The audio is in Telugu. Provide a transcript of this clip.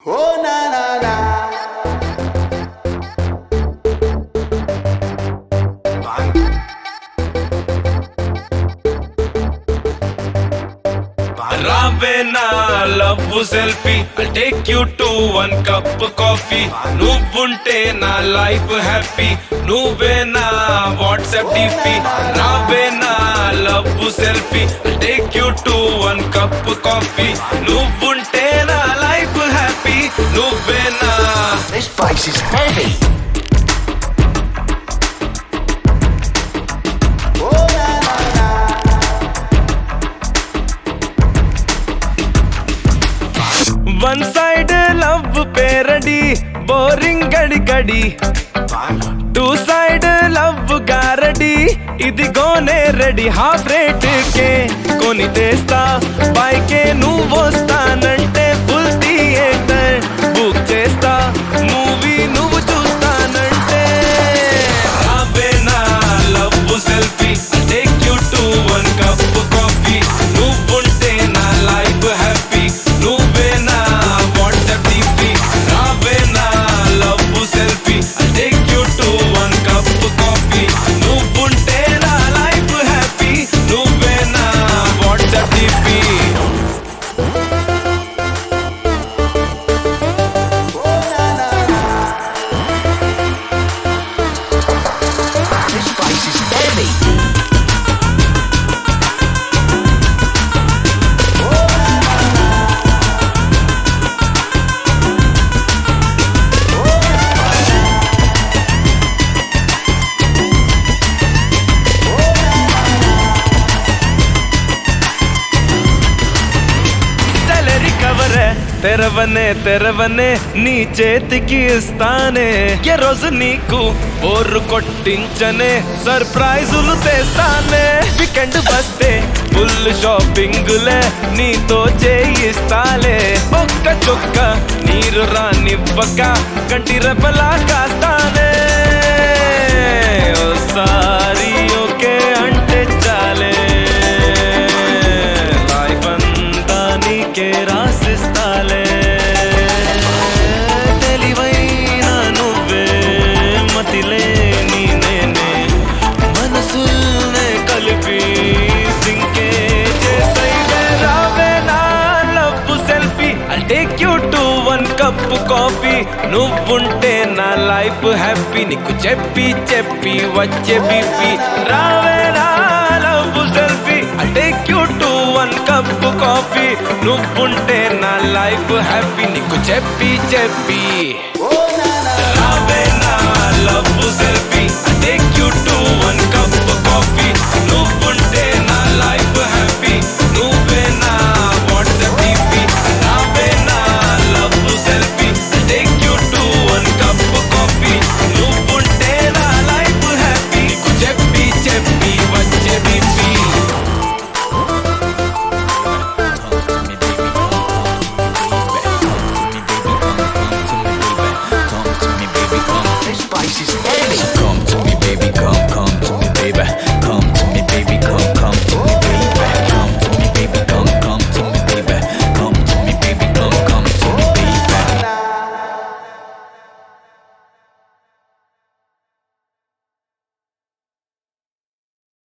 Oh na na na. రావే నా love selfie take you to one cup coffee నువ్వుంటే నా లైఫ్ హ్యాపీ నువ్వే నా వాట్సాప్ డిపి రావే నా love selfie take you to one cup coffee నువ్వుంటే నా లైఫ్ హ్యాపీ నువ్వే నా This place is heavy. Oh na na na. One side love parody boring గడి గడి టూ సైడ్ లవ్ గారడి ఇదిగోనే రెడీ హాఫ్ రేట్ కే కొని తెస్తా బైకే నువ్వు వస్తానంటే ఫుల్ థియేటర్ బుక్ చేస్తా మూవీ నువ్వు చూస్తానంటే రావే నా love selfie take you to one cup coffee నువ్వుంటే నా లైఫ్ హ్యాపీ నువ్వే నా వాట్సాప్ డిపి రావే నా love selfie take you to one cup coffee నువ్వుంటే నా లైఫ్ హ్యాపీ నువ్వే నా WhatsApp DP Oh na na na. This place is heavy. Salary cover తెరవనే తెరవనే నీ చేతికి ఇస్తానే ఏ రోజు నీకు బోర్రు కొట్టించనే సర్ప్రైజులు తెస్తానే వీకెండ్ వస్తే ఫుల్ షాపింగులే నీతో చేయిస్తాలే ఒక్క చొక్క నీరు రానివ్వక కంటి రెపలా కాస్తానే ఓసారి ఓకే అంటే చాలే లైఫ్ అంతా నీకే రాసిస్తాలే తెలివైన నువ్వే మతిలేని నేనే మనసుల్నే కలిపి సింకే చేసైవే రావే నా love selfie I take you to one cup coffee నువ్వుంటే నా లైఫ్ హ్యాపీ నీకు చెప్పి చెప్పి వచ్చే బీపీ రావే నా love selfie I take you to one cup coffee నువ్వుంటే నా లైఫ్ హ్యాపీ నీకు చెప్పి చెప్పి Oh na na. రావే నా లవ్ సెల్ఫీ